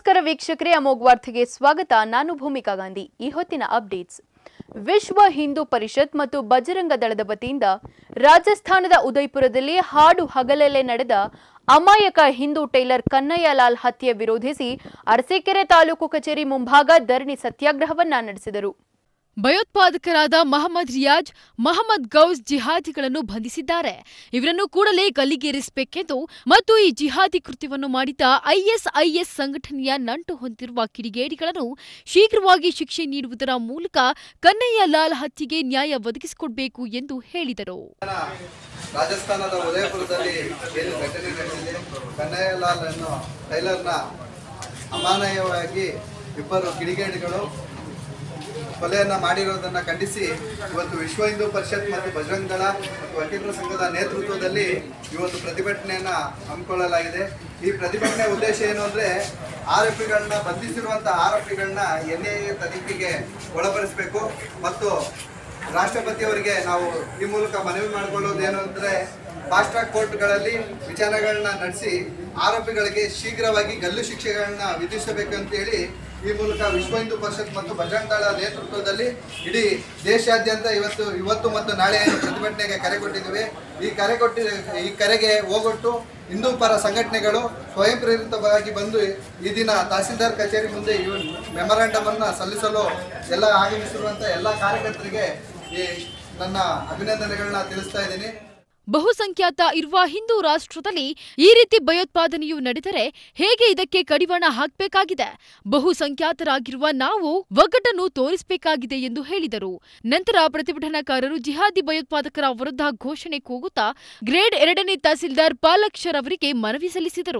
ನಮಸ್ಕಾರ ವೀಕ್ಷಕರೇ ಅಮೋಘ್ ವಾರ್ತೆಗೆ ಸ್ವಾಗತ ನಾನು ಭೂಮಿಕಾ ಗಾಂಧಿ ಈ ಹೊತ್ತಿನ ಅಪ್ಡೇಟ್ಸ್ ವಿಶ್ವ ಹಿಂದೂ ಪರಿಷತ್ ಮತ್ತು ಬಜರಂಗ ದಳದ ವತಿಯಿಂದ ರಾಜಸ್ಥಾನದ ಉದಯ್ಪುರದಲ್ಲಿ ಹಾಡು ಹಗಲಲ್ಲೇ ನಡೆದ ಅಮಾಯಕ ಹಿಂದೂ ಟೈಲರ್ ಕನ್ನಯ್ಯಲಾಲ್ ಹತ್ಯೆ ವಿರೋಧಿಸಿ ಅರಸೀಕೆರೆ ತಾಲೂಕು ಕಚೇರಿ ಮುಂಭಾಗ ಧರಣಿ ಸತ್ಯಾಗ್ರಹವನ್ನ ನಡೆಸಿದರು ಭಯೋತ್ಪಾದಕರಾದ ಮಹಮ್ಮದ್ ರಿಯಾಜ್ ಮಹಮ್ಮದ್ ಗೌಸ್ ಜಿಹಾದಿಗಳನ್ನು ಬಂಧಿಸಿದ್ದಾರೆ ಇವರನ್ನು ಕೂಡಲೇ ಗಲ್ಲಿಗೇರಿಸಬೇಕೆಂದು ಮತ್ತು ಈ ಜಿಹಾದಿ ಕೃತ್ಯವನ್ನು ಮಾಡಿದ ಐಎಸ್ಐಎಸ್ ಸಂಘಟನೆಯ ನಂಟು ಹೊಂದಿರುವ ಕಿಡಿಗೇಡಿಗಳನ್ನು ಶೀಘ್ರವಾಗಿ ಶಿಕ್ಷೆ ನೀಡುವುದರ ಮೂಲಕ ಕನ್ನಯ್ಯ ಲಾಲ್ ಹತ್ಯೆಗೆ ನ್ಯಾಯ ಒದಗಿಸಿಕೊಡಬೇಕು ಎಂದು ಹೇಳಿದರು ರಾಜಸ್ಥಾನದ ಉದಯಪುರದಲ್ಲಿ ಏನು ಘಟನೆ ನಡೆದಿದೆ ಕನ್ನಯ್ಯಲಾಲ್ ಅನ್ನೋ ಟೈಲರ್ನ ಅಮಾನಯವಾಗಿ ಇಬ್ಬರು ಕಿಡಿಗೇಡಿಗಳು ಕೊಲೆಯನ್ನ ಮಾಡಿರೋದನ್ನ ಖಂಡಿಸಿ ಇವತ್ತು ವಿಶ್ವ ಹಿಂದೂ ಪರಿಷತ್ ಮತ್ತು ಬಜರಂಗ ದಳ ಮತ್ತು ವಕೀಲರ ಸಂಘದ ನೇತೃತ್ವದಲ್ಲಿ ಇವತ್ತು ಪ್ರತಿಭಟನೆಯನ್ನ ಹಮ್ಮಿಕೊಳ್ಳಲಾಗಿದೆ ಈ ಪ್ರತಿಭಟನೆ ಉದ್ದೇಶ ಏನು ಅಂದ್ರೆ ಆರೋಪಿಗಳನ್ನ ಬಂಧಿಸಿರುವಂತಹ ಆರೋಪಿಗಳನ್ನ ಎನ್ ಐ ಎ ತನಿಖೆಗೆ ಒಳಪಡಿಸಬೇಕು ಮತ್ತು ರಾಷ್ಟ್ರಪತಿಯವರಿಗೆ ನಾವು ಈ ಮೂಲಕ ಮನವಿ ಮಾಡಿಕೊಳ್ಳೋದು ಏನು ಅಂದರೆ ಫಾಸ್ಟ್ ಟ್ರ್ಯಾಕ್ ಕೋರ್ಟ್ಗಳಲ್ಲಿ ವಿಚಾರಣೆಗಳನ್ನ ನಡೆಸಿ ಆರೋಪಿಗಳಿಗೆ ಶೀಘ್ರವಾಗಿ ಗಲ್ಲು ಶಿಕ್ಷೆಗಳನ್ನ ವಿಧಿಸಬೇಕು ಅಂತೇಳಿ ಈ ಮೂಲಕ ವಿಶ್ವ ಹಿಂದೂ ಪರಿಷತ್ ಮತ್ತು ಬಜರಂಗ ದಳ ನೇತೃತ್ವದಲ್ಲಿ ಇಡೀ ದೇಶಾದ್ಯಂತ ಇವತ್ತು ಇವತ್ತು ಮತ್ತು ನಾಳೆ ಏನು ಪ್ರತಿಭಟನೆಗೆ ಕರೆ ಕೊಟ್ಟಿದ್ದೇವೆ ಈ ಕರೆ ಕೊಟ್ಟಿ ಈ ಕರೆಗೆ ಹೋಗೊಟ್ಟು ಹಿಂದೂ ಪರ ಸಂಘಟನೆಗಳು ಸ್ವಯಂ ಪ್ರೇರಿತವಾಗಿ ಬಂದು ಈ ದಿನ ತಹಸೀಲ್ದಾರ್ ಕಚೇರಿ ಮುಂದೆ ಈ ಮೆಮೊರಾಂಡಮ್ ಅನ್ನ ಸಲ್ಲಿಸಲು ಎಲ್ಲ ಆಗಮಿಸಿರುವಂತ ಎಲ್ಲ ಕಾರ್ಯಕರ್ತರಿಗೆ ಈ ನನ್ನ ಅಭಿನಂದನೆಗಳನ್ನ ತಿಳಿಸ್ತಾ ಇದ್ದೀನಿ ಬಹುಸಂಖ್ಯಾತ ಇರುವ ಹಿಂದೂ ರಾಷ್ಟ್ರದಲ್ಲಿ ಈ ರೀತಿ ಭಯೋತ್ಪಾದನೆಯು ನಡೆದರೆ ಹೇಗೆ ಇದಕ್ಕೆ ಕಡಿವಾಣ ಹಾಕಬೇಕಾಗಿದೆ ಬಹುಸಂಖ್ಯಾತರಾಗಿರುವ ನಾವು ಒಗ್ಗಟ್ಟನ್ನು ತೋರಿಸಬೇಕಾಗಿದೆ ಎಂದು ಹೇಳಿದರು ನಂತರ ಪ್ರತಿಭಟನಾಕಾರರು ಜಿಹಾದಿ ಭಯೋತ್ಪಾದಕರ ವಿರುದ್ಧ ಘೋಷಣೆ ಕೂಗುತ್ತಾ ಗ್ರೇಡ್ ಎರಡನೇ ತಹಸೀಲ್ದಾರ್ ಪಾಲಕ್ಷರ್ ಅವರಿಗೆ ಮನವಿ ಸಲ್ಲಿಸಿದರು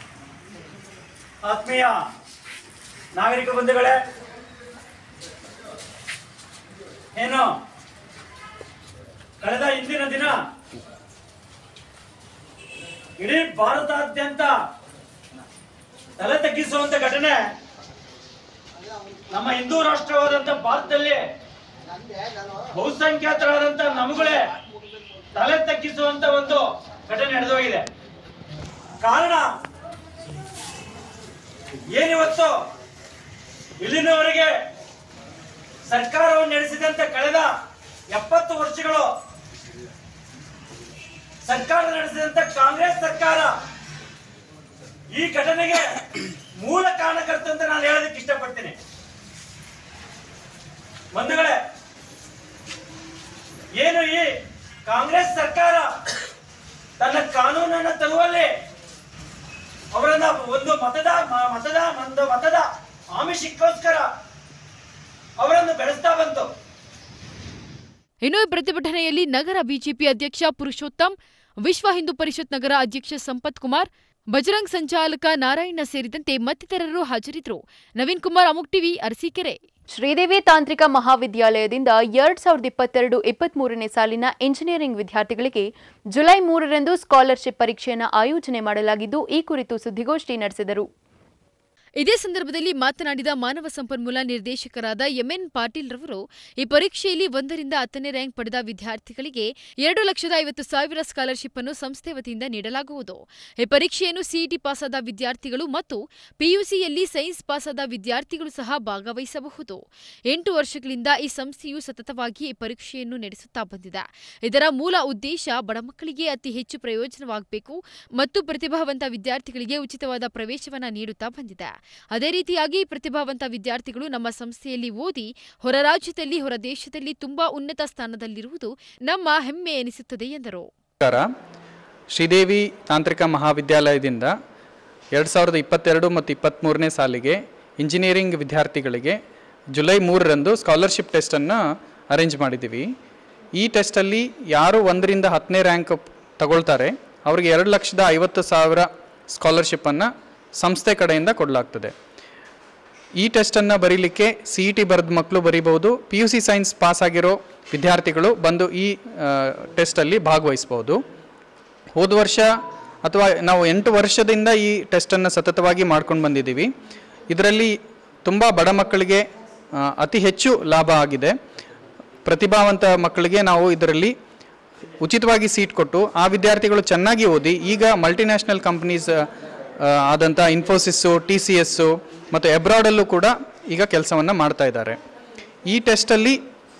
ಆತ್ಮೀಯ ನಾಗರಿಕ ಬಂಧುಗಳೇ ಏನು ಕಳೆದ ಇಂದಿನ ದಿನ ಇಡೀ ಭಾರತಾದ್ಯಂತ ತಲೆ ತಗ್ಗಿಸುವಂತ ಘಟನೆ ನಮ್ಮ ಹಿಂದೂ ರಾಷ್ಟ್ರವಾದಂತ ಭಾರತದಲ್ಲಿ ಬಹುಸಂಖ್ಯಾತರಾದಂತ ನಮಗಳೇ ತಲೆ ತಗ್ಗಿಸುವಂತ ಒಂದು ಘಟನೆ ನಡೆದೋಗಿದೆ ಕಾರಣ ಏನಿವತ್ತು ಇಲ್ಲಿನವರೆಗೆ ಸರ್ಕಾರವನ್ನು ನಡೆಸಿದಂತ ಕಳೆದ ಎಪ್ಪತ್ತು ವರ್ಷಗಳು ಸರ್ಕಾರ ನಡೆಸಿದಂತ ಕಾಂಗ್ರೆಸ್ ಸರ್ಕಾರ ಈ ಘಟನೆಗೆ ಮೂಲ ಕಾರಣಕರ್ತ ಅಂತ ನಾನು ಹೇಳೋದಕ್ಕೆ ಇಷ್ಟಪಡ್ತೀನಿ ಬಂಧುಗಳೇ ಏನು ಈ ಕಾಂಗ್ರೆಸ್ ಸರ್ಕಾರ ತನ್ನ ಕಾನೂನನ್ನು ತರುವಲ್ಲಿ ಅವರನ್ನ ಒಂದು ಮತದ ಮ- ಮತದ ಒಂದು ಮತದ ಆಮಿಷಕ್ಕೋಸ್ಕರ ಅವರನ್ನು ಬೆಳೆಸ್ತಾ ಬಂತು ಇನ್ನು ಈ ಪ್ರತಿಭಟನೆಯಲ್ಲಿ ನಗರ ಬಿಜೆಪಿ ಅಧ್ಯಕ್ಷ ಪುರುಷೋತ್ತಮ್ ವಿಶ್ವ ಹಿಂದೂ ಪರಿಷತ್ ನಗರ ಅಧ್ಯಕ್ಷ ಸಂಪತ್ ಕುಮಾರ್ ಬಜರಂಗ್ ಸಂಚಾಲಕ ನಾರಾಯಣ ಸೇರಿದಂತೆ ಮತ್ತಿತರರು ಹಾಜರಿದ್ದರು ನವೀನ್ ಕುಮಾರ್ ಅಮುಕ್ ಟಿವಿ ಅರಸೀಕೆರೆ ಶ್ರೀದೇವಿ ತಾಂತ್ರಿಕ ಮಹಾವಿದ್ಯಾಲಯದಿಂದ ಎರಡ್ ಸಾವಿರದ ಇಪ್ಪತ್ತೆರಡು ಇಪ್ಪತ್ಮೂರನೇ ಸಾಲಿನ ಇಂಜಿನಿಯರಿಂಗ್ ವಿದ್ಯಾರ್ಥಿಗಳಿಗೆ ಜುಲೈ ಮೂರರಂದು ಸ್ಕಾಲರ್ಶಿಪ್ ಪರೀಕ್ಷೆಯನ್ನು ಆಯೋಜನೆ ಮಾಡಲಾಗಿದ್ದು ಈ ಕುರಿತು ಸುದ್ದಿಗೋಷ್ಠಿ ನಡೆಸಿದರು ಇದೇ ಸಂದರ್ಭದಲ್ಲಿ ಮಾತನಾಡಿದ ಮಾನವ ಸಂಪನ್ಮೂಲ ನಿರ್ದೇಶಕರಾದ ಎಂಎನ್ ಪಾಟೀಲ್ ರವರು ಈ ಪರೀಕ್ಷೆಯಲ್ಲಿ ಒಂದರಿಂದ ಹತ್ತನೇ ರ್ಯಾಂಕ್ ಪಡೆದ ವಿದ್ಯಾರ್ಥಿಗಳಿಗೆ ಎರಡು ಲಕ್ಷದ ಐವತ್ತು ಸಾವಿರ ಸ್ಕಾಲರ್ಶಿಪ್ ಅನ್ನು ಸಂಸ್ಥೆ ವತಿಯಿಂದ ನೀಡಲಾಗುವುದು ಈ ಪರೀಕ್ಷೆಯನ್ನು ಸಿಇಟಿ ಪಾಸಾದ ವಿದ್ಯಾರ್ಥಿಗಳು ಮತ್ತು ಪಿಯುಸಿಯಲ್ಲಿ ಸೈನ್ಸ್ ಪಾಸಾದ ವಿದ್ಯಾರ್ಥಿಗಳು ಸಹ ಭಾಗವಹಿಸಬಹುದು ಎಂಟು ವರ್ಷಗಳಿಂದ ಈ ಸಂಸ್ಥೆಯು ಸತತವಾಗಿ ಈ ಪರೀಕ್ಷೆಯನ್ನು ನಡೆಸುತ್ತಾ ಬಂದಿದೆ ಇದರ ಮೂಲ ಉದ್ದೇಶ ಬಡ ಮಕ್ಕಳಿಗೆ ಅತಿ ಹೆಚ್ಚು ಪ್ರಯೋಜನವಾಗಬೇಕು ಮತ್ತು ಪ್ರತಿಭಾವಂತ ವಿದ್ಯಾರ್ಥಿಗಳಿಗೆ ಉಚಿತವಾದ ಪ್ರವೇಶವನ್ನ ನೀಡುತ್ತಾ ಬಂದಿದೆ ಅದೇ ರೀತಿಯಾಗಿ ಪ್ರತಿಭಾವಂತ ವಿದ್ಯಾರ್ಥಿಗಳು ನಮ್ಮ ಸಂಸ್ಥೆಯಲ್ಲಿ ಓದಿ ಹೊರ ರಾಜ್ಯದಲ್ಲಿ ಹೊರ ದೇಶದಲ್ಲಿ ತುಂಬಾ ಉನ್ನತ ಸ್ಥಾನದಲ್ಲಿರುವುದು ನಮ್ಮ ಹೆಮ್ಮೆ ಎನಿಸುತ್ತದೆ ಎಂದರು ನಮಸ್ಕಾರ ಶ್ರೀದೇವಿ ತಾಂತ್ರಿಕ ಮಹಾವಿದ್ಯಾಲಯದಿಂದ ಎರಡು ಸಾವಿರದ ಇಪ್ಪತ್ತೆರಡು ಮತ್ತು ಇಪ್ಪತ್ತ್ಮೂರನೇ ಸಾಲಿಗೆ ಇಂಜಿನಿಯರಿಂಗ್ ವಿದ್ಯಾರ್ಥಿಗಳಿಗೆ ಜುಲೈ ಮೂರರಂದು ಸ್ಕಾಲರ್ಶಿಪ್ ಟೆಸ್ಟನ್ನು ಅರೇಂಜ್ ಮಾಡಿದ್ದೀವಿ ಈ ಟೆಸ್ಟಲ್ಲಿ ಯಾರು ಒಂದರಿಂದ ಹತ್ತನೇ ರ್ಯಾಂಕ್ ತಗೊಳ್ತಾರೆ ಅವ್ರಿಗೆ ಎರಡು ಲಕ್ಷದ ಐವತ್ತು ಸಾವಿರ ಸ್ಕಾಲರ್ಶಿಪ್ಪನ್ನು ಸಂಸ್ಥೆ ಕಡೆಯಿಂದ ಕೊಡಲಾಗ್ತದೆ ಈ ಟೆಸ್ಟನ್ನು ಬರೀಲಿಕ್ಕೆ ಸಿ ಇ ಟಿ ಬರೆದ ಮಕ್ಕಳು ಬರೀಬಹುದು P U C science pass ಆಗಿರೋ ವಿದ್ಯಾರ್ಥಿಗಳು ಬಂದು ಈ ಟೆಸ್ಟಲ್ಲಿ ಭಾಗವಹಿಸ್ಬೋದು ಹೋದ ವರ್ಷ ಅಥವಾ ನಾವು ಎಂಟು ವರ್ಷದಿಂದ ಈ ಟೆಸ್ಟನ್ನು ಸತತವಾಗಿ ಮಾಡ್ಕೊಂಡು ಬಂದಿದ್ದೀವಿ ಇದರಲ್ಲಿ ತುಂಬ ಬಡ ಮಕ್ಕಳಿಗೆ ಆ, ಅತಿ ಹೆಚ್ಚು ಲಾಭ ಆಗಿದೆ ಪ್ರತಿಭಾವಂತ ಮಕ್ಕಳಿಗೆ ನಾವು ಇದರಲ್ಲಿ ಉಚಿತವಾಗಿ ಸೀಟ್ ಕೊಟ್ಟು ಆ ವಿದ್ಯಾರ್ಥಿಗಳು ಚೆನ್ನಾಗಿ ಓದಿ ಈಗ ಮಲ್ಟಿನ್ಯಾಷನಲ್ ಕಂಪ್ನೀಸ್ ಆದಂಥ ಇನ್ಫೋಸಿಸ್ಸು ಟಿ ಸಿ ಎಸ್ಸು ಮತ್ತು ಎಬ್ರಾಡಲ್ಲೂ ಕೂಡ ಈಗ ಕೆಲಸವನ್ನು ಮಾಡ್ತಾ ಇದ್ದಾರೆ ಈ ಟೆಸ್ಟಲ್ಲಿ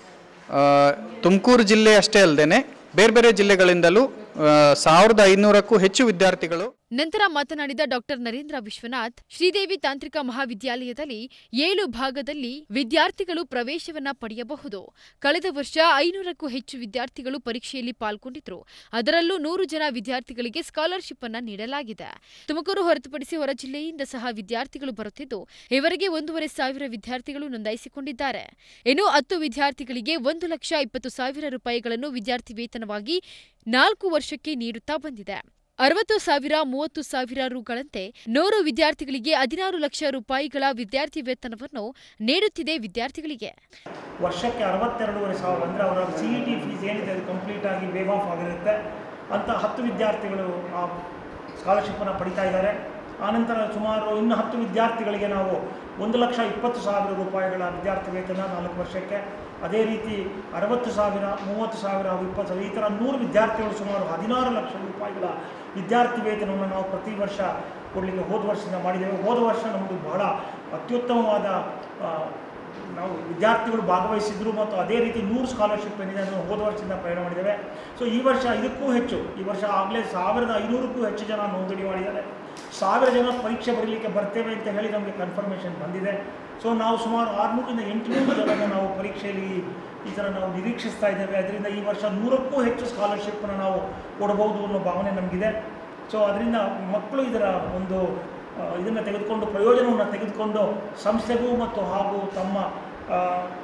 ತುಮಕೂರು ಜಿಲ್ಲೆ ಅಷ್ಟೇ ಅಲ್ಲದೆ ಬೇರೆ ಬೇರೆ ಜಿಲ್ಲೆಗಳಿಂದಲೂ ಆ, ಸಾವಿರದ ಐನೂರಕ್ಕೂ ಹೆಚ್ಚು ವಿದ್ಯಾರ್ಥಿಗಳು ನಂತರ ಮಾತನಾಡಿದ ಡಾಕ್ಟರ್ ನರೇಂದ್ರ ವಿಶ್ವನಾಥ್ ಶ್ರೀದೇವಿ ತಾಂತ್ರಿಕ ಮಹಾವಿದ್ಯಾಲಯದಲ್ಲಿ ಏಳು ಭಾಗದಲ್ಲಿ ವಿದ್ಯಾರ್ಥಿಗಳು ಪ್ರವೇಶವನ್ನ ಪಡೆಯಬಹುದು ಕಳೆದ ವರ್ಷ ಐನೂರಕ್ಕೂ ಹೆಚ್ಚು ವಿದ್ಯಾರ್ಥಿಗಳು ಪರೀಕ್ಷೆಯಲ್ಲಿ ಪಾಲ್ಗೊಂಡಿದ್ರು ಅದರಲ್ಲೂ ನೂರು ಜನ ವಿದ್ಯಾರ್ಥಿಗಳಿಗೆ ಸ್ಕಾಲರ್ಶಿಪ್ ಅನ್ನ ನೀಡಲಾಗಿದೆ ತುಮಕೂರು ಹೊರತುಪಡಿಸಿ ಹೊರ ಜಿಲ್ಲೆಯಿಂದ ಸಹ ವಿದ್ಯಾರ್ಥಿಗಳು ಬರುತ್ತಿದ್ದು ಇವರಿಗೆ ಒಂದೂವರೆ ಸಾವಿರ ವಿದ್ಯಾರ್ಥಿಗಳು ನೋಂದಾಯಿಸಿಕೊಂಡಿದ್ದಾರೆ ಇನ್ನು ಹತ್ತು ವಿದ್ಯಾರ್ಥಿಗಳಿಗೆ ಒಂದು ಲಕ್ಷ ಇಪ್ಪತ್ತು ಸಾವಿರ ರೂಪಾಯಿಗಳನ್ನು ವಿದ್ಯಾರ್ಥಿ ವೇತನವಾಗಿ ನಾಲ್ಕು ವರ್ಷಕ್ಕೆ ನೀಡುತ್ತಾ ಬಂದಿದೆ ಅರವತ್ತು ಸಾವಿರ ಮೂವತ್ತು ಸಾವಿರ ರುಗಳಂತೆ ನೂರು ವಿದ್ಯಾರ್ಥಿಗಳಿಗೆ ಹದಿನಾರು ಲಕ್ಷ ರೂಪಾಯಿಗಳ ವಿದ್ಯಾರ್ಥಿ ವೇತನವನ್ನು ನೀಡುತ್ತಿದೆ ವಿದ್ಯಾರ್ಥಿಗಳಿಗೆ ವರ್ಷಕ್ಕೆ ಅರವತ್ತೆರಡೂವರೆ ಸಾವಿರ ಅಂದರೆ ಅವರ ಸಿ ಇ ಟಿ ಫೀಸ್ ಏನಿದೆ ಅದು ಕಂಪ್ಲೀಟ್ ಆಗಿ ವೇವ್ ಆಫ್ ಆಗಿರುತ್ತೆ ಅಂತ ಹತ್ತು ವಿದ್ಯಾರ್ಥಿಗಳು ಆ ಸ್ಕಾಲರ್ಶಿಪ್ಪನ್ನು ಪಡಿತಾ ಇದ್ದಾರೆ ಆನಂತರ ಸುಮಾರು ಇನ್ನು ಹತ್ತು ವಿದ್ಯಾರ್ಥಿಗಳಿಗೆ ನಾವು ಒಂದು ಲಕ್ಷ ಇಪ್ಪತ್ತು ಸಾವಿರ ರೂಪಾಯಿಗಳ ವಿದ್ಯಾರ್ಥಿ ವೇತನ ನಾಲ್ಕು ವರ್ಷಕ್ಕೆ ಅದೇ ರೀತಿ ಅರವತ್ತು ಸಾವಿರ ಮೂವತ್ತು ಸಾವಿರ ಹಾಗೂ ಇಪ್ಪತ್ತು ಸಾವಿರ ಈ ಥರ ನೂರು ವಿದ್ಯಾರ್ಥಿಗಳು ಸುಮಾರು ಹದಿನಾರು ಲಕ್ಷ ರೂಪಾಯಿಗಳ ವಿದ್ಯಾರ್ಥಿ ವೇತನವನ್ನು ನಾವು ಪ್ರತಿ ವರ್ಷ ಕೊಡಲಿಕ್ಕೆ ಹೋದ ವರ್ಷದಿಂದ ಮಾಡಿದ್ದೇವೆ ಹೋದ ವರ್ಷ ನಮ್ಮದು ಬಹಳ ಅತ್ಯುತ್ತಮವಾದ ಆ, ನಾವು ವಿದ್ಯಾರ್ಥಿಗಳು ಭಾಗವಹಿಸಿದ್ರು ಮತ್ತು ಅದೇ ರೀತಿ ನೂರು ಸ್ಕಾಲರ್ಶಿಪ್ ಏನಿದೆ ಅದನ್ನು ಹೋದ ವರ್ಷದಿಂದ ಪ್ರಯಾಣ ಮಾಡಿದ್ದೇವೆ ಸೊ ಈ ವರ್ಷ ಇದಕ್ಕೂ ಹೆಚ್ಚು ಈ ವರ್ಷ ಆಗಲೇ ಸಾವಿರದ ಐನೂರಕ್ಕೂ ಹೆಚ್ಚು ಜನ ನೋಂದಣಿ ಮಾಡಿದ್ದಾರೆ ಸಾವಿರ ಜನ ಪರೀಕ್ಷೆ ಬರೀಲಿಕ್ಕೆ ಬರ್ತೇವೆ ಅಂತ ಹೇಳಿ ನಮಗೆ ಕನ್ಫರ್ಮೇಷನ್ ಬಂದಿದೆ ಸೊ ನಾವು ಸುಮಾರು ಆರುನೂರಿಂದ ಎಂಟುನೂರು ಜನನ ನಾವು ಪರೀಕ್ಷೆಯಲ್ಲಿ ಈ ಥರ ನಾವು ನಿರೀಕ್ಷಿಸ್ತಾ ಇದ್ದೇವೆ ಅದರಿಂದ ಈ ವರ್ಷ ನೂರಕ್ಕೂ ಹೆಚ್ಚು ಸ್ಕಾಲರ್ಶಿಪ್ಪನ್ನು ನಾವು ಕೊಡಬಹುದು ಅನ್ನೋ ಭಾವನೆ ನಮಗಿದೆ ಸೊ ಅದರಿಂದ ಮಕ್ಕಳು ಇದರ ಒಂದು ಇದನ್ನು ತೆಗೆದುಕೊಂಡು ಪ್ರಯೋಜನವನ್ನು ತೆಗೆದುಕೊಂಡು ಸಂಸ್ಥೆಗೂ ಮತ್ತು ಹಾಗೂ ತಮ್ಮ ಆ,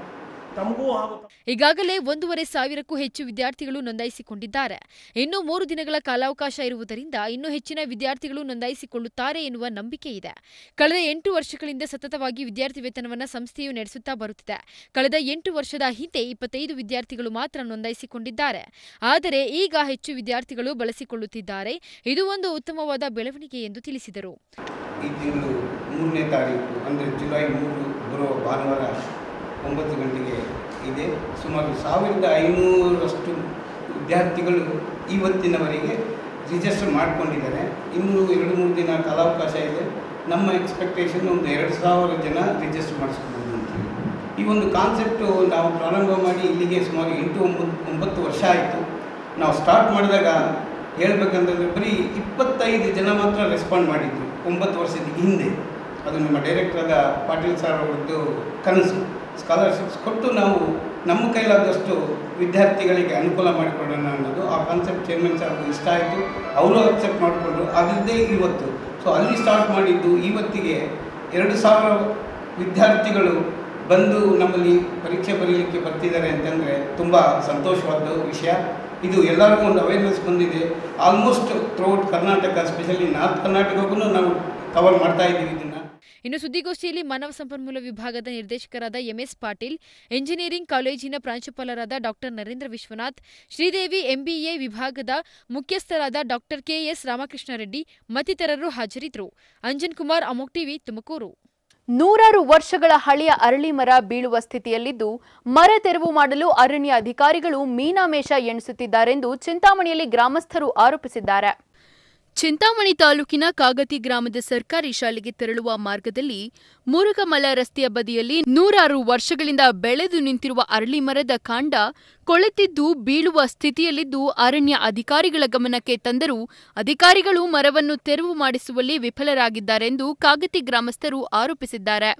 ತಮಗೂ ಹಾಗೂ ಈಗಾಗಲೇ ಒಂದೂವರೆ ಸಾವಿರಕ್ಕೂ ಹೆಚ್ಚು ವಿದ್ಯಾರ್ಥಿಗಳು ನೋಂದಾಯಿಸಿಕೊಂಡಿದ್ದಾರೆ ಇನ್ನು ಮೂರು ದಿನಗಳ ಕಾಲಾವಕಾಶ ಇರುವುದರಿಂದ ಇನ್ನೂ ಹೆಚ್ಚಿನ ವಿದ್ಯಾರ್ಥಿಗಳು ನೋಂದಾಯಿಸಿಕೊಳ್ಳುತ್ತಾರೆ ಎನ್ನುವ ನಂಬಿಕೆ ಇದೆ ಕಳೆದ ಎಂಟು ವರ್ಷಗಳಿಂದ ಸತತವಾಗಿ ವಿದ್ಯಾರ್ಥಿ ವೇತನವನ್ನು ಸಂಸ್ಥೆಯು ನಡೆಸುತ್ತಾ ಬರುತ್ತಿದೆ ಕಳೆದ ಎಂಟು ವರ್ಷದ ಹಿಂದೆ ಇಪ್ಪತ್ತೈದು ವಿದ್ಯಾರ್ಥಿಗಳು ಮಾತ್ರ ನೋಂದಾಯಿಸಿಕೊಂಡಿದ್ದಾರೆ ಆದರೆ ಈಗ ಹೆಚ್ಚು ವಿದ್ಯಾರ್ಥಿಗಳು ಬಳಸಿಕೊಳ್ಳುತ್ತಿದ್ದಾರೆ ಇದು ಒಂದು ಉತ್ತಮವಾದ ಬೆಳವಣಿಗೆ ಎಂದು ತಿಳಿಸಿದರು ಈ ತಿಂಗಳು ಮೂರನೇ ತಾರೀಕು ಅಂದರೆ ಜುಲೈ ಮೂರು ಬರುವ ಭಾನುವಾರ ಒಂಬತ್ತು ಗಂಟೆಗೆ ಇದೆ ಸುಮಾರು ಸಾವಿರದ ಐನೂರಷ್ಟು ವಿದ್ಯಾರ್ಥಿಗಳು ಇವತ್ತಿನವರೆಗೆ ರಿಜಿಸ್ಟರ್ ಮಾಡ್ಕೊಂಡಿದ್ದಾರೆ ಇನ್ನೂ ಎರಡು ಮೂರು ದಿನ ಕಾಲಾವಕಾಶ ಇದೆ ನಮ್ಮ ಎಕ್ಸ್ಪೆಕ್ಟೇಷನ್ ಒಂದು ಎರಡು ಸಾವಿರ ಜನ ರಿಜಿಸ್ಟರ್ ಮಾಡಿಸ್ಕೋಬೋದು ಅಂತೇಳಿ ಈ ಒಂದು ಕಾನ್ಸೆಪ್ಟು ನಾವು ಪ್ರಾರಂಭ ಮಾಡಿ ಇಲ್ಲಿಗೆ ಸುಮಾರು ಎಂಟು ಒಂಬತ್ತು ಒಂಬತ್ತು ವರ್ಷ ಆಯಿತು ನಾವು ಸ್ಟಾರ್ಟ್ ಮಾಡಿದಾಗ ಹೇಳ್ಬೇಕಂತಂದರೆ ಬರೀ ಇಪ್ಪತ್ತೈದು ಜನ ಮಾತ್ರ ರೆಸ್ಪಾಂಡ್ ಮಾಡಿದ್ರು ಒಂಬತ್ತು ವರ್ಷದ ಹಿಂದೆ ಅದು ನಮ್ಮ ಡೈರೆಕ್ಟರ್ ಆದ ಪಾಟೀಲ್ ಸರ್ ಅವರದ್ದು ಕನಸು ಸ್ಕಾಲರ್ಶಿಪ್ಸ್ ಕೊಟ್ಟು ನಾವು ನಮ್ಮ ಕೈಲಾದಷ್ಟು ವಿದ್ಯಾರ್ಥಿಗಳಿಗೆ ಅನುಕೂಲ ಮಾಡಿಕೊಡೋಣ ಅನ್ನೋದು ಆ ಕಾನ್ಸೆಪ್ಟ್ ಚೇರ್ಮನ್ ಸಾರ್ಗೂ ಇಷ್ಟ ಆಯಿತು ಅವರು ಅಕ್ಸೆಪ್ಟ್ ಮಾಡಿಕೊಂಡ್ರು ಅದರದ್ದೇ ಇವತ್ತು ಸೊ ಅಲ್ಲಿ ಸ್ಟಾರ್ಟ್ ಮಾಡಿದ್ದು ಇವತ್ತಿಗೆ ಎರಡು ಸಾವಿರ ವಿದ್ಯಾರ್ಥಿಗಳು ಬಂದು ನಮ್ಮಲ್ಲಿ ಪರೀಕ್ಷೆ ಬರೀಲಿಕ್ಕೆ ಬರ್ತಿದ್ದಾರೆ ಅಂತಂದರೆ ತುಂಬ ಸಂತೋಷವಾದ ವಿಷಯ ಇದು ಎಲ್ಲರಿಗೂ ಒಂದು ಅವೇರ್ನೆಸ್ ಬಂದಿದೆ almost throughout Karnataka specially north ಕರ್ನಾಟಕಕ್ಕೂ ನಾವು ಕವರ್ ಮಾಡ್ತಾ ಇದ್ದೀವಿ ಇದನ್ನು ಇನ್ನು ಸುದ್ದಿಗೋಷ್ಠಿಯಲ್ಲಿ ಮಾನವ ಸಂಪನ್ಮೂಲ ವಿಭಾಗದ ನಿರ್ದೇಶಕರಾದ ಎಂಎಸ್ ಪಾಟೀಲ್ ಎಂಜಿನಿಯರಿಂಗ್ ಕಾಲೇಜಿನ ಪ್ರಾಂಶುಪಾಲರಾದ ಡಾಕ್ಟರ್ ನರೇಂದ್ರ ವಿಶ್ವನಾಥ್ ಶ್ರೀದೇವಿ ಎಂಬಿಎ ವಿಭಾಗದ ಮುಖ್ಯಸ್ಥರಾದ ಡಾಕ್ಟರ್ ಕೆಎಸ್ ರಾಮಕೃಷ್ಣ ರೆಡ್ಡಿ ಮತ್ತಿತರರು ಹಾಜರಿದ್ದರು ಅಂಜನ್ ಕುಮಾರ್ ಅಮೋಕ್ ಟಿವಿ ತುಮಕೂರು ನೂರಾರು ವರ್ಷಗಳ ಹಳೆಯ ಅರಳಿ ಮರ ಬೀಳುವ ಸ್ಥಿತಿಯಲ್ಲಿದ್ದು ಮರ ತೆರವು ಮಾಡಲು ಅರಣ್ಯ ಅಧಿಕಾರಿಗಳು ಮೀನಾಮೇಷ ಎಣಿಸುತ್ತಿದ್ದಾರೆಂದು ಚಿಂತಾಮಣಿಯಲ್ಲಿ ಗ್ರಾಮಸ್ಥರು ಆರೋಪಿಸಿದ್ದಾರೆ ಚಿಂತಾಮಣಿ ತಾಲೂಕಿನ ಕಾಗತಿ ಗ್ರಾಮದ ಸರ್ಕಾರಿ ಶಾಲೆಗೆ ತೆರಳುವ ಮಾರ್ಗದಲ್ಲಿ ಮುರುಗಮಲ ರಸ್ತೆಯ ಬದಿಯಲ್ಲಿ ನೂರಾರು ವರ್ಷಗಳಿಂದ ಬೆಳೆದು ನಿಂತಿರುವ ಅರಳಿ ಮರದ ಕಾಂಡ ಕೊಳೆತಿದ್ದು ಬೀಳುವ ಸ್ಥಿತಿಯಲ್ಲಿದ್ದು ಅರಣ್ಯ ಅಧಿಕಾರಿಗಳ ಗಮನಕ್ಕೆ ತಂದರೂ ಅಧಿಕಾರಿಗಳು ಮರವನ್ನು ತೆರವು ಮಾಡಿಸುವಲ್ಲಿ ವಿಫಲರಾಗಿದ್ದಾರೆಂದು ಕಾಗತಿ ಗ್ರಾಮಸ್ಥರು ಆರೋಪಿಸಿದ್ದಾರೆ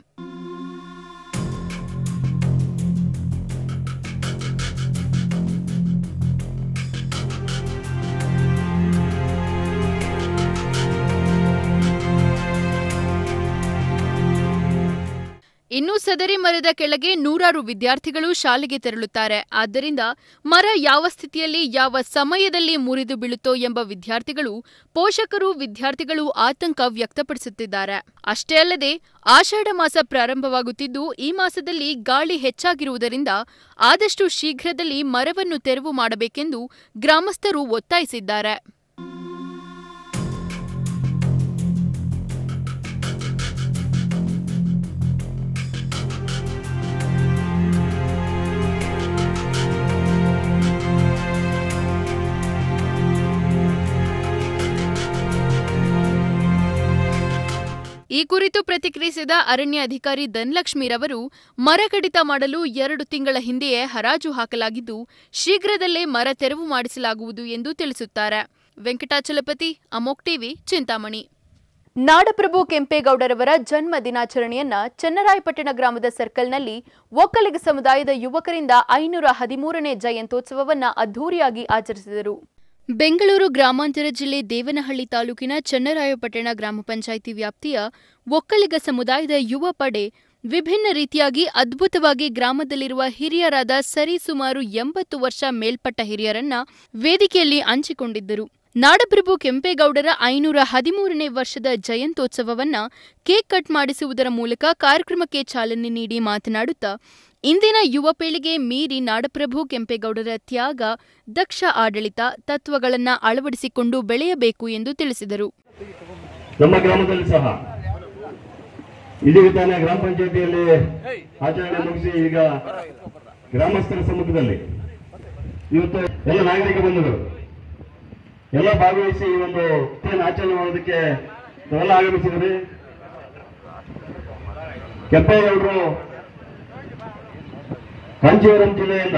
ಇನ್ನು ಸದರಿ ಮರದ ಕೆಳಗೆ ನೂರಾರು ವಿದ್ಯಾರ್ಥಿಗಳು ಶಾಲೆಗೆ ತೆರಳುತ್ತಾರೆ ಆದ್ದರಿಂದ ಮರ ಯಾವ ಸ್ಥಿತಿಯಲ್ಲಿ ಯಾವ ಸಮಯದಲ್ಲಿ ಮುರಿದು ಬೀಳುತ್ತೋ ಎಂಬ ವಿದ್ಯಾರ್ಥಿಗಳು ಪೋಷಕರು ವಿದ್ಯಾರ್ಥಿಗಳು ಆತಂಕ ವ್ಯಕ್ತಪಡಿಸುತ್ತಿದ್ದಾರೆ ಅಷ್ಟೇ ಅಲ್ಲದೆ ಆಷಾಢ ಮಾಸ ಪ್ರಾರಂಭವಾಗುತ್ತಿದ್ದು ಈ ಮಾಸದಲ್ಲಿ ಗಾಳಿ ಹೆಚ್ಚಾಗಿರುವುದರಿಂದ ಆದಷ್ಟು ಶೀಘ್ರದಲ್ಲಿ ಮರವನ್ನು ತೆರವು ಮಾಡಬೇಕೆಂದು ಗ್ರಾಮಸ್ಥರು ಒತ್ತಾಯಿಸಿದ್ದಾರೆ ಈ ಕುರಿತು ಪ್ರತಿಕ್ರಿಯಿಸಿದ ಅರಣ್ಯ ಅಧಿಕಾರಿ ಧನಲಕ್ಷ್ಮೀರವರು ಮರ ಕಡಿತ ಮಾಡಲು ಎರಡು ತಿಂಗಳ ಹಿಂದೆಯೇ ಹರಾಜು ಹಾಕಲಾಗಿದ್ದು ಶೀಘ್ರದಲ್ಲೇ ಮರ ತೆರವು ಮಾಡಿಸಲಾಗುವುದು ಎಂದು ತಿಳಿಸುತ್ತಾರೆ ವೆಂಕಟಾಚಲಪತಿ ಅಮೋಕ್ ಟಿವಿ ಚಿಂತಾಮಣಿ ನಾಡಪ್ರಭು ಕೆಂಪೇಗೌಡರವರ ಜನ್ಮ ದಿನಾಚರಣೆಯನ್ನ ಚನ್ನರಾಯಪಟ್ಟಣ ಗ್ರಾಮದ ಸರ್ಕಲ್ನಲ್ಲಿ ಒಕ್ಕಲಿಗ ಸಮುದಾಯದ ಯುವಕರಿಂದ ಐನೂರ ಹದಿಮೂರನೇ ಜಯಂತ್ಯೋತ್ಸವವನ್ನ ಅದ್ದೂರಿಯಾಗಿ ಆಚರಿಸಿದರು ಬೆಂಗಳೂರು ಗ್ರಾಮಾಂತರ ಜಿಲ್ಲೆ ದೇವನಹಳ್ಳಿ ತಾಲೂಕಿನ ಚನ್ನರಾಯಪಟ್ಟಣ ಗ್ರಾಮ ಪಂಚಾಯಿತಿ ವ್ಯಾಪ್ತಿಯ ಒಕ್ಕಲಿಗ ಸಮುದಾಯದ ಯುವ ಪಡೆ ವಿಭಿನ್ನ ರೀತಿಯಾಗಿ ಅದ್ಭುತವಾಗಿ ಗ್ರಾಮದಲ್ಲಿರುವ ಹಿರಿಯರಾದ ಸರಿಸುಮಾರು ಎಂಬತ್ತು ವರ್ಷ ಮೇಲ್ಪಟ್ಟ ಹಿರಿಯರನ್ನ ವೇದಿಕೆಯಲ್ಲಿ ಹಂಚಿಕೊಂಡಿದ್ದರು ನಾಡಪ್ರಭು ಕೆಂಪೇಗೌಡರ ಐನೂರ ಹದಿಮೂರನೇ ವರ್ಷದ ಜಯಂತ್ಯೋತ್ಸವವನ್ನ ಕೇಕ್ ಕಟ್ ಮಾಡಿಸುವುದರ ಮೂಲಕ ಕಾರ್ಯಕ್ರಮಕ್ಕೆ ಚಾಲನೆ ನೀಡಿ ಮಾತನಾಡುತ್ತಾ ಇಂದಿನ ಯುವ ಪೀಳಿಗೆ ಮೀರಿ ನಾಡಪ್ರಭು ಕೆಂಪೇಗೌಡರ ತ್ಯಾಗ ದಕ್ಷ ಆಡಳಿತ ತತ್ವಗಳನ್ನ ಅಳವಡಿಸಿಕೊಂಡು ಬೆಳೆಯಬೇಕು ಎಂದು ತಿಳಿಸಿದರು ನಮ್ಮ ಗ್ರಾಮದಲ್ಲಿ ಸಹ ಇದೀಗ ತಾನೇ ಗ್ರಾಮ ಪಂಚಾಯತಿಯಲ್ಲಿ ಆಚರಣೆ ಮುಗಿಸಿ ಈಗ ಗ್ರಾಮಸ್ಥರ ಸಮ್ಮುಖದಲ್ಲಿ ಇವತ್ತು ಎಲ್ಲ ನಾಗರಿಕ ಬಂಧುಗಳು ಎಲ್ಲ ಭಾಗವಹಿಸಿ ಈ ಒಂದು ಏನು ಆಚರಣೆ ಮಾಡೋದಕ್ಕೆ ತಾವೆಲ್ಲ ಆಗಮಿಸಿದ್ರಿ ಕೆಂಪೇಗೌಡರು ಕಾಂಚೀವರಂ ಜಿಲ್ಲೆಯಿಂದ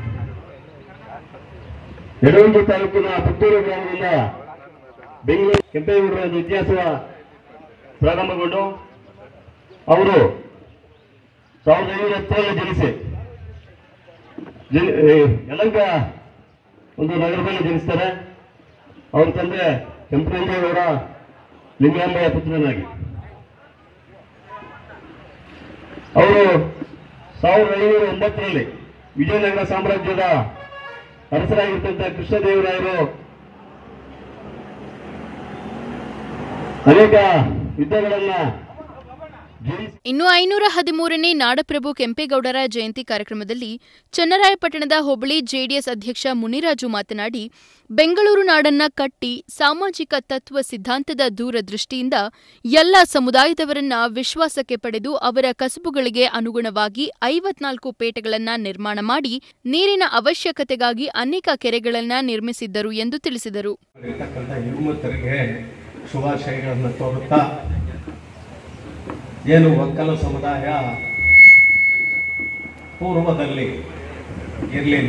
ಯಡವಂಜಿ ತಾಲೂಕಿನ ಪುತ್ತೂರು ಗ್ರಾಮದಿಂದ ಬೆಂಗಳೂರು ಕೆಂಪೇಗೌಡರ ಒಂದು ಇತಿಹಾಸ ಪ್ರಾರಂಭಗೊಂಡು ಅವರು ಸಾವಿರದ ಐನೂರ ಹತ್ತರಲ್ಲಿ ಜನಿಸಿ ಜನಿ- ಏ, ಯಲಹಂಕ ಒಂದು ನಗರದಲ್ಲಿ ಜನಿಸ್ತಾರೆ ಅವ್ರ ತಂದೆ ಕೆಂಪರಂಗೇಗೌಡ ಲಿಂಗಾಂಬೆಯ ಪುತ್ರನಾಗಿ ಅವರು ಸಾವಿರದ ಐನೂರ ಒಂಬತ್ತರಲ್ಲಿ ವಿಜಯನಗರ ಸಾಮ್ರಾಜ್ಯದ ಅರಸರಾಗಿರ್ತಂತ ಕೃಷ್ಣದೇವರಾಯರು ಅನೇಕ ಯುದ್ಧಗಳನ್ನ ಜಯಿಸಿ ಇನ್ನು ಐನೂರ ಹದಿಮೂರನೇ ನಾಡಪ್ರಭು ಕೆಂಪೇಗೌಡರ ಜಯಂತಿ ಕಾರ್ಯಕ್ರಮದಲ್ಲಿ ಚನ್ನರಾಯಪಟ್ಟಣದ ಹೋಬಳಿ ಜೆಡಿಎಸ್ ಅಧ್ಯಕ್ಷ ಮುನಿರಾಜು ಮಾತನಾಡಿ ಬೆಂಗಳೂರು ನಾಡನ್ನ ಕಟ್ಟಿ ಸಾಮಾಜಿಕ ತತ್ವ ಸಿದ್ಧಾಂತದ ದೂರದೃಷ್ಟಿಯಿಂದ ಎಲ್ಲ ಸಮುದಾಯದವರನ್ನ ವಿಶ್ವಾಸಕ್ಕೆ ಪಡೆದು ಅವರ ಕಸುಬುಗಳಿಗೆ ಅನುಗುಣವಾಗಿ ಐವತ್ನಾಲ್ಕು ಪೇಟೆಗಳನ್ನ ನಿರ್ಮಾಣ ಮಾಡಿ ನೀರಿನ ಅವಶ್ಯಕತೆಗಾಗಿ ಅನೇಕ ಕೆರೆಗಳನ್ನ ನಿರ್ಮಿಸಿದ್ದರು ಎಂದು ತಿಳಿಸಿದರು ಇರ್ತಕ್ಕಂಥ ಯುವತರಿಗೆ ಶುಭಾಶಯಗಳನ್ನು ತೋರುತ್ತಾ ಏನು ಒಕ್ಕಲ ಸಮುದಾಯ ಪೂರ್ವದಲ್ಲಿ ಇರಲಿಲ್ಲ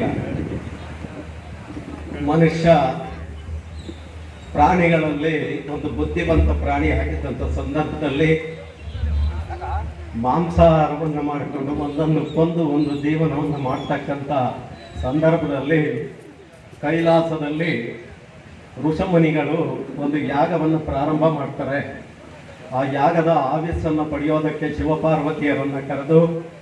ಮನುಷ್ಯ ಪ್ರಾಣಿಗಳಲ್ಲಿ ಒಂದು ಬುದ್ಧಿವಂತ ಪ್ರಾಣಿ ಆಗಿದ್ದಂಥ ಸಂದರ್ಭದಲ್ಲಿ ಮಾಂಸಾಹಾರವನ್ನು ಮಾಡಿಕೊಂಡು ಒಂದನ್ನು ಕೊಂದು ಒಂದು ಜೀವನವನ್ನು ಮಾಡ್ತಕ್ಕಂಥ ಸಂದರ್ಭದಲ್ಲಿ ಕೈಲಾಸದಲ್ಲಿ ಋಷಮುನಿಗಳು ಒಂದು ಯಾಗವನ್ನು ಪ್ರಾರಂಭ ಮಾಡ್ತಾರೆ ಆ ಯಾಗದ ಆವಿಸ್ಸನ್ನು ಪಡೆಯೋದಕ್ಕೆ ಶಿವಪಾರ್ವತಿಯರನ್ನು ಕರೆದು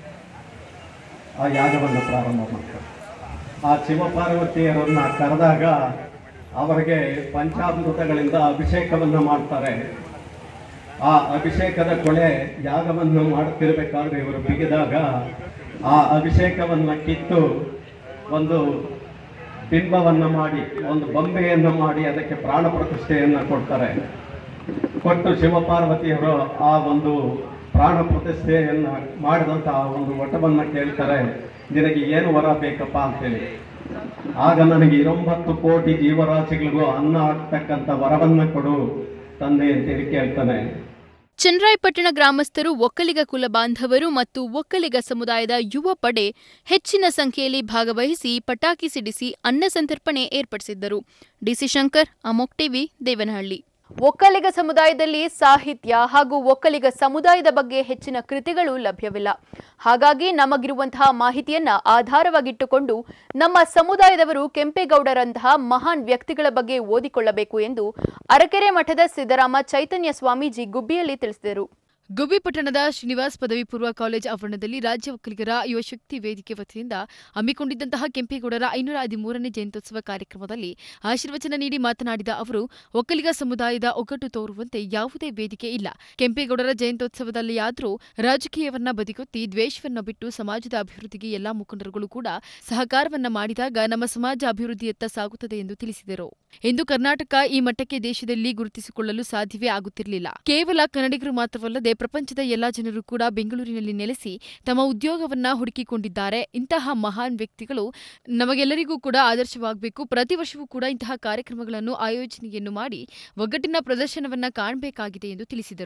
ಆ ಯಾಗವನ್ನು ಪ್ರಾರಂಭ ಮಾಡ್ತಾರೆ ಆ ಶಿವಪಾರ್ವತಿಯರನ್ನ ಕರೆದಾಗ ಅವರಿಗೆ ಪಂಚಾಮೃತಗಳಿಂದ ಅಭಿಷೇಕವನ್ನು ಮಾಡ್ತಾರೆ ಆ ಅಭಿಷೇಕದ ಕೊಳೆ ಯಾಗವನ್ನು ಮಾಡುತ್ತಿರಬೇಕಾದ್ರೆ ಇವರು ಬಿಗಿದಾಗ ಆ ಅಭಿಷೇಕವನ್ನು ಕಿತ್ತು ಒಂದು ಬಿಂಬವನ್ನು ಮಾಡಿ ಒಂದು ಬೊಂಬೆಯನ್ನು ಮಾಡಿ ಅದಕ್ಕೆ ಪ್ರಾಣ ಪ್ರತಿಷ್ಠೆಯನ್ನು ಕೊಡ್ತಾರೆ ಕೊಟ್ಟು ಶಿವಪಾರ್ವತಿಯವರು ಆ ಒಂದು ಪ್ರಾಣ ಪ್ರತಿಷ್ಠೆಯನ್ನು ಮಾಡಿದಂಥ ಆ ಒಂದು ವಟವನ್ನು ಕೇಳ್ತಾರೆ ನಿನಗೆ ಏನು ವರ ಬೇಕಪ್ಪ ಅಂತೇಳಿ ಆಗ ನನಗೆ ಇರೊಂಬತ್ತು ಕೋಟಿ ಜೀವರಾಶಿಗಳಿಗೂ ಅನ್ನ ಹಾಕ್ತಕ್ಕಂಥ ವರವನ್ನು ಕೊಡು ತಂದೆ ಅಂತೇಳಿ ಕೇಳ್ತಾನೆ ಚನ್ನರಾಯಪಟ್ಟಣ ಗ್ರಾಮಸ್ಥರು ಒಕ್ಕಲಿಗ ಕುಲ ಬಾಂಧವರು ಮತ್ತು ಒಕ್ಕಲಿಗ ಸಮುದಾಯದ ಯುವ ಪಡೆ ಹೆಚ್ಚಿನ ಸಂಖ್ಯೆಯಲ್ಲಿ ಭಾಗವಹಿಸಿ ಪಟಾಕಿ ಸಿಡಿಸಿ ಅನ್ನ ಸಂತರ್ಪಣೆ ಏರ್ಪಡಿಸಿದ್ದರು ಡಿಸಿ ಶಂಕರ್ ಅಮೋಕ್ ಟಿವಿ ದೇವನಹಳ್ಳಿ ಒಕ್ಕಲಿಗ ಸಮುದಾಯದಲ್ಲಿ ಸಾಹಿತ್ಯ ಹಾಗೂ ಒಕ್ಕಲಿಗ ಸಮುದಾಯದ ಬಗ್ಗೆ ಹೆಚ್ಚಿನ ಕೃತಿಗಳು ಲಭ್ಯವಿಲ್ಲ ಹಾಗಾಗಿ ನಮಗಿರುವಂತಹ ಮಾಹಿತಿಯನ್ನ ಆಧಾರವಾಗಿಟ್ಟುಕೊಂಡು ನಮ್ಮ ಸಮುದಾಯದವರು ಕೆಂಪೇಗೌಡರಂತಹ ಮಹಾನ್ ವ್ಯಕ್ತಿಗಳ ಬಗ್ಗೆ ಓದಿಕೊಳ್ಳಬೇಕು ಎಂದು ಅರಕೆರೆ ಮಠದ ಸಿದ್ದರಾಮ ಚೈತನ್ಯ ಸ್ವಾಮೀಜಿ ಗುಬ್ಬಿಯಲ್ಲಿ ತಿಳಿಸಿದರು ಗುಬ್ಬಿ ಪಟ್ಟಣದ ಶ್ರೀನಿವಾಸ್ ಪದವಿ ಪೂರ್ವ ಕಾಲೇಜ್ ಆವರಣದಲ್ಲಿ ರಾಜ್ಯ ಒಕ್ಕಲಿಗರ ಯುವಶಕ್ತಿ ವೇದಿಕೆ ವತಿಯಿಂದ ಹಮ್ಮಿಕೊಂಡಿದ್ದಂತಹ ಕೆಂಪೇಗೌಡರ ಐನೂರ ಹದಿಮೂರನೇ ಜಯಂತ್ಯೋತ್ಸವ ಕಾರ್ಯಕ್ರಮದಲ್ಲಿ ಆಶೀರ್ವಚನ ನೀಡಿ ಮಾತನಾಡಿದ ಅವರು ಒಕ್ಕಲಿಗ ಸಮುದಾಯದ ಒಗ್ಗಟ್ಟು ತೋರುವಂತೆ ಯಾವುದೇ ವೇದಿಕೆ ಇಲ್ಲ ಕೆಂಪೇಗೌಡರ ಜಯಂತ್ಯೋತ್ಸವದಲ್ಲಿಯಾದರೂ ರಾಜಕೀಯವನ್ನ ಬದಿಗೊತ್ತಿ ದ್ವೇಷವನ್ನ ಬಿಟ್ಟು ಸಮಾಜದ ಅಭಿವೃದ್ಧಿಗೆ ಎಲ್ಲಾ ಮುಖಂಡರುಗಳು ಕೂಡ ಸಹಕಾರವನ್ನ ಮಾಡಿದಾಗ ನಮ್ಮ ಸಮಾಜ ಅಭಿವೃದ್ಧಿಯತ್ತ ಸಾಗುತ್ತದೆ ಎಂದು ತಿಳಿಸಿದರು ಇಂದು ಕರ್ನಾಟಕ ಈ ಮಟ್ಟಕ್ಕೆ ದೇಶದಲ್ಲಿ ಗುರುತಿಸಿಕೊಳ್ಳಲು ಸಾಧ್ಯವೇ ಆಗುತ್ತಿರಲಿಲ್ಲ ಕೇವಲ ಕನ್ನಡಿಗರು ಮಾತ್ರವಲ್ಲದೆ ಪ್ರಪಂಚದ ಎಲ್ಲಾ ಜನರು ಕೂಡ ಬೆಂಗಳೂರಿನಲ್ಲಿ ನೆಲೆಸಿ ತಮ್ಮ ಉದ್ಯೋಗವನ್ನ ಹುಡುಕಿಕೊಂಡಿದ್ದಾರೆ ಇಂತಹ ಮಹಾನ್ ವ್ಯಕ್ತಿಗಳು ನಮಗೆಲ್ಲರಿಗೂ ಕೂಡ ಆದರ್ಶವಾಗಬೇಕು ಪ್ರತಿ ವರ್ಷವೂ ಕೂಡ ಇಂತಹ ಕಾರ್ಯಕ್ರಮಗಳನ್ನು ಆಯೋಜನೆಯನ್ನು ಮಾಡಿ ಒಗ್ಗಟ್ಟಿನ ಪ್ರದರ್ಶನವನ್ನ ಕಾಣಬೇಕಾಗಿದೆ ಎಂದು ತಿಳಿಸಿದರು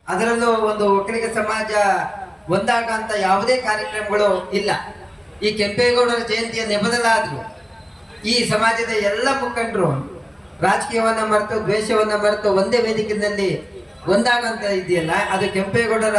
ಅದರಲ್ಲೂ ಒಂದು ಒಕ್ಕಲಿಗ ಸಮಾಜ ಒಂದಾಗ ಅಂತ ಯಾವುದೇ ಕಾರ್ಯಕ್ರಮಗಳು ಇಲ್ಲ ಈ ಕೆಂಪೇಗೌಡರ ಜಯಂತಿಯ ನೆಪದಲ್ಲಾದ್ರು ಈ ಸಮಾಜದ ಎಲ್ಲ ಮುಖಂಡರು ರಾಜಕೀಯವನ್ನ ಮರೆತು ದ್ವೇಷವನ್ನ ಮರೆತು ಒಂದೇ ವೇದಿಕೆಯಲ್ಲಿ ಒಂದಾಗಂತ ಇದೆಯಲ್ಲ ಅದು ಕೆಂಪೇಗೌಡರ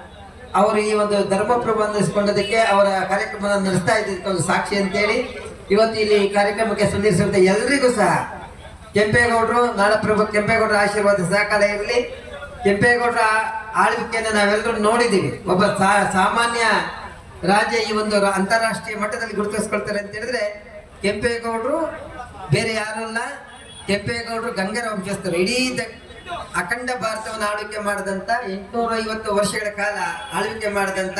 ಅವರು ಈ ಒಂದು ಧರ್ಮ ಪ್ರಬಂಧಿಸಿಕೊಂಡದಕ್ಕೆ ಅವರ ಕಾರ್ಯಕ್ರಮ ನಡೆಸ್ತಾ ಇದ್ದಕ್ಕೆ ಒಂದು ಸಾಕ್ಷಿ ಅಂತೇಳಿ ಇವತ್ತು ಇಲ್ಲಿ ಈ ಕಾರ್ಯಕ್ರಮಕ್ಕೆ ಸ್ಪಂದಿಸಿರುವಂತ ಎಲ್ರಿಗೂ ಸಹ ಕೆಂಪೇಗೌಡರು ನಾಡಪ್ರಭು ಕೆಂಪೇಗೌಡರ ಆಶೀರ್ವಾದ ಸಹಕಾರ ಇರಲಿ ಕೆಂಪೇಗೌಡರ ಆಳ್ವಿಕೆಯನ್ನು ನಾವೆಲ್ಲರೂ ನೋಡಿದ್ದೀವಿ ಒಬ್ಬ ಸಾ- ಸಾಮಾನ್ಯ ರಾಜ್ಯ ಈ ಒಂದು ರ- ಅಂತಾರಾಷ್ಟ್ರೀಯ ಮಟ್ಟದಲ್ಲಿ ಗುರುತಿಸ್ಕೊಳ್ತಾರೆ ಅಂತ ಹೇಳಿದ್ರೆ ಕೆಂಪೇಗೌಡರು ಬೇರೆ ಯಾರು ಅಲ್ಲ ಕೆಂಪೇಗೌಡರು ಗಂಗರ ವಂಶಸ್ಥರು ಇಡೀ ದ- ಅಖಂಡ ಭಾರತವನ್ನು ಆಳ್ವಿಕೆ ಮಾಡಿದಂತ ಎಂಟುನೂರ ಐವತ್ತು ವರ್ಷಗಳ ಕಾಲ ಆಳ್ವಿಕೆ ಮಾಡಿದಂತ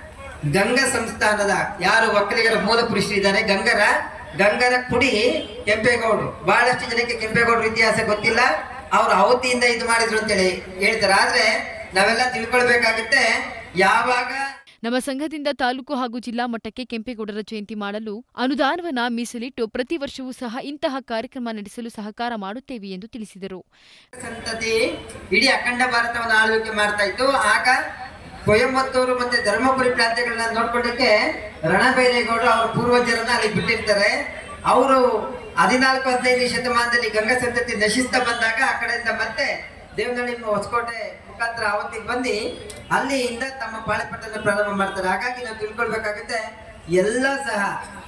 ಗಂಗ ಸಂಸ್ಥಾನದ ಯಾರು ಒಕ್ಕಲಿಗರ ಮೂಲ ಪುರುಷರಿದ್ದಾರೆ ಗಂಗರ ಗಂಗರ ಕುಡಿ ಕೆಂಪೇಗೌಡರು ಬಹಳಷ್ಟು ಜನಕ್ಕೆ ಕೆಂಪೇಗೌಡರ ಇತಿಹಾಸ ಗೊತ್ತಿಲ್ಲ ಅವ್ರು ಅವತ್ತಿಯಿಂದ ಇದು ಮಾಡಿದ್ರು ಅಂತೇಳಿ ಹೇಳ್ತಾರೆ ಆದ್ರೆ ನಾವೆಲ್ಲ ತಿಳ್ಕೊಳ್ಬೇಕಾಗುತ್ತೆ ಯಾವಾಗ ನಮ್ಮ ಸಂಘದಿಂದ ತಾಲೂಕು ಹಾಗೂ ಜಿಲ್ಲಾ ಮಟ್ಟಕ್ಕೆ ಕೆಂಪೇಗೌಡರ ಜಯಂತಿ ಮಾಡಲು ಅನುದಾನವನ್ನ ಮೀಸಲಿಟ್ಟು ಪ್ರತಿ ವರ್ಷವೂ ಸಹ ಇಂತಹ ಕಾರ್ಯಕ್ರಮ ನಡೆಸಲು ಸಹಕಾರ ಮಾಡುತ್ತೇವೆ ಎಂದು ತಿಳಿಸಿದರು ಸಂತತಿ ಇಡೀ ಅಖಂಡ ಭಾರತವನ್ನು ಆಳ್ವಿಕೆ ಮಾಡ್ತಾ ಇತ್ತು ಆಗ ಕೊಯಮತ್ತೂರು ಮತ್ತೆ ಧರ್ಮಪುರಿ ಪ್ರಾಂತ್ಯಗಳನ್ನ ನೋಡ್ಕೊಳ್ಳಿಕ್ಕೆ ರಣಬೈರೇಗೌಡರು ಅವರ ಪೂರ್ವಜರನ್ನ ಅಲ್ಲಿ ಬಿಟ್ಟಿರ್ತಾರೆ ಅವರು ಹದಿನಾಲ್ಕು ಹದಿನೈದು ಶತಮಾನದಲ್ಲಿ ಗಂಗಾ ಸಂತತಿ ನಶಿಸ್ತಾ ಬಂದಾಗ ಆ ಕಡೆಯಿಂದ ಮತ್ತೆ ದೇವನಹಳ್ಳಿ ಹೊಸಕೋಟೆ ಮುಖಾಂತರ ಅವತ್ತಿಗೆ ಬಂದು ಅಲ್ಲಿಂದ ತಮ್ಮ ಬಾಳೆಪಟ್ಟನ್ನು ಪ್ರಾರಂಭ ಮಾಡ್ತಾರೆ ಹಾಗಾಗಿ ನಾವು ತಿಳ್ಕೊಳ್ಬೇಕಾಗುತ್ತೆ ಎಲ್ಲ ಸಹ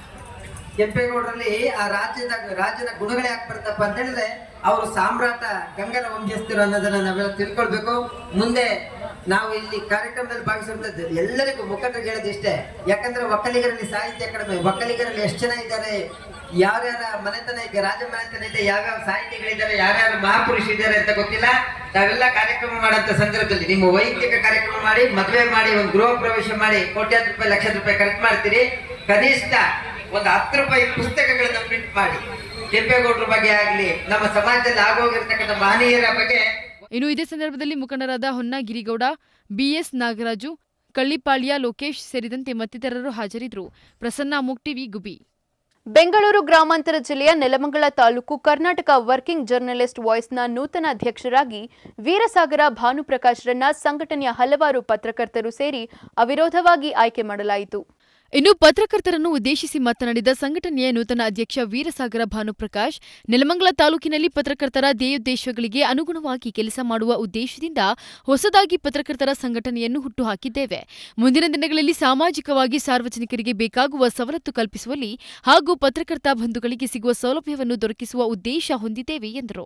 ಕೆಂಪೇಗೌಡರಲ್ಲಿ ಆ ರಾಜ್ಯದ ರಾಜ್ಯದ ಗುಣಗಳೇ ಯಾಕೆ ಬರ್ತಪ್ಪ ಅಂತ ಹೇಳಿದ್ರೆ ಅವರು ಸಾಮ್ರಾಟ ಗಂಗರ ವಂಶಸ್ಥರು ಅನ್ನೋದನ್ನ ನಾವೆಲ್ಲ ತಿಳ್ಕೊಳ್ಬೇಕು ಮುಂದೆ ನಾವು ಇಲ್ಲಿ ಕಾರ್ಯಕ್ರಮದಲ್ಲಿ ಭಾಗಿಸುವಂತದ್ದು ಎಲ್ಲರಿಗೂ ಮುಖಂಡರಿಗೆ ಹೇಳೋದು ಇಷ್ಟೇ ಯಾಕಂದ್ರೆ ಒಕ್ಕಲಿಗರಲ್ಲಿ ಸಾಹಿತ್ಯ ಕಡಿಮೆ ಒಕ್ಕಲಿಗರಲ್ಲಿ ಎಷ್ಟು ಜನ ಇದ್ದಾರೆ ಯಾರ್ಯಾರ ಮನೆತನ ಈಗ ರಾಜ ಮನೆತನ ಇದೆ ಯಾವ್ಯಾವ ಸಾಹಿತಿಗಳಿದ್ದಾರೆ ಯಾರ್ಯಾರ ಮಹಾಪುರುಷರಿದ್ದಾರೆ ಅಂತ ಗೊತ್ತಿಲ್ಲ ನಾವೆಲ್ಲ ಕಾರ್ಯಕ್ರಮ ಮಾಡಂತ ಸಂದರ್ಭದಲ್ಲಿ ನಿಮ್ಮ ವೈಯಕ್ತಿಕ ಕಾರ್ಯಕ್ರಮ ಮಾಡಿ ಮದುವೆ ಮಾಡಿ ಒಂದು ಗೃಹ ಪ್ರವೇಶ ಮಾಡಿ ಕೋಟ್ಯಾಂತರ ರೂಪಾಯಿ ಲಕ್ಷ ರೂಪಾಯಿ ಖರ್ಚು ಮಾಡ್ತೀರಿ ಕನಿಷ್ಠ ಒಂದು ಹತ್ತು ರೂಪಾಯಿ ಪುಸ್ತಕಗಳನ್ನ ಪ್ರಿಂಟ್ ಮಾಡಿ ಕೆಂಪೇಗೌಡರ ಬಗ್ಗೆ ಆಗ್ಲಿ ನಮ್ಮ ಸಮಾಜದಲ್ಲಿ ಆಗೋಗಿರ್ತಕ್ಕಂಥ ಮಹನೀಯರ ಬಗ್ಗೆ ಇನ್ನು ಇದೇ ಸಂದರ್ಭದಲ್ಲಿ ಮುಖಂಡರಾದ ಹೊನ್ನಗಿರಿಗೌಡ ಬಿಎಸ್ ನಾಗರಾಜು ಕಳ್ಳಿಪಾಳ್ಯ ಲೋಕೇಶ್ ಸೇರಿದಂತೆ ಮತ್ತಿತರರು ಹಾಜರಿದ್ದರು ಪ್ರಸನ್ನ ಅಮೋಕ್ ಟಿವಿ ಗುಬಿ ಬೆಂಗಳೂರು ಗ್ರಾಮಾಂತರ ಜಿಲ್ಲೆಯ ನೆಲಮಂಗಲ ತಾಲೂಕು ಕರ್ನಾಟಕ ವರ್ಕಿಂಗ್ ಜರ್ನಲಿಸ್ಟ್ ವಾಯ್ಸ್ನ ನೂತನ ಅಧ್ಯಕ್ಷರಾಗಿ ವೀರಸಾಗರ ಭಾನುಪ್ರಕಾಶ್ರನ್ನ ಸಂಘಟನೆಯ ಹಲವಾರು ಪತ್ರಕರ್ತರು ಸೇರಿ ಅವಿರೋಧವಾಗಿ ಆಯ್ಕೆ ಮಾಡಲಾಯಿತು ಇನ್ನು ಪತ್ರಕರ್ತರನ್ನು ಉದ್ದೇಶಿಸಿ ಮಾತನಾಡಿದ ಸಂಘಟನೆಯ ನೂತನ ಅಧ್ಯಕ್ಷ ವೀರಸಾಗರ ಭಾನುಪ್ರಕಾಶ್ ನೆಲಮಂಗಲ ತಾಲೂಕಿನಲ್ಲಿ ಪತ್ರಕರ್ತರ ಧ್ಯೇಯೋದ್ದೇಶಗಳಿಗೆ ಅನುಗುಣವಾಗಿ ಕೆಲಸ ಮಾಡುವ ಉದ್ದೇಶದಿಂದ ಹೊಸದಾಗಿ ಪತ್ರಕರ್ತರ ಸಂಘಟನೆಯನ್ನು ಹುಟ್ಟುಹಾಕಿದ್ದೇವೆ ಮುಂದಿನ ದಿನಗಳಲ್ಲಿ ಸಾಮಾಜಿಕವಾಗಿ ಸಾರ್ವಜನಿಕರಿಗೆ ಬೇಕಾಗುವ ಸವಲತ್ತು ಕಲ್ಪಿಸುವಲ್ಲಿ ಹಾಗೂ ಪತ್ರಕರ್ತ ಬಂಧುಗಳಿಗೆ ಸಿಗುವ ಸೌಲಭ್ಯವನ್ನು ದೊರಕಿಸುವ ಉದ್ದೇಶ ಹೊಂದಿದ್ದೇವೆ ಎಂದರು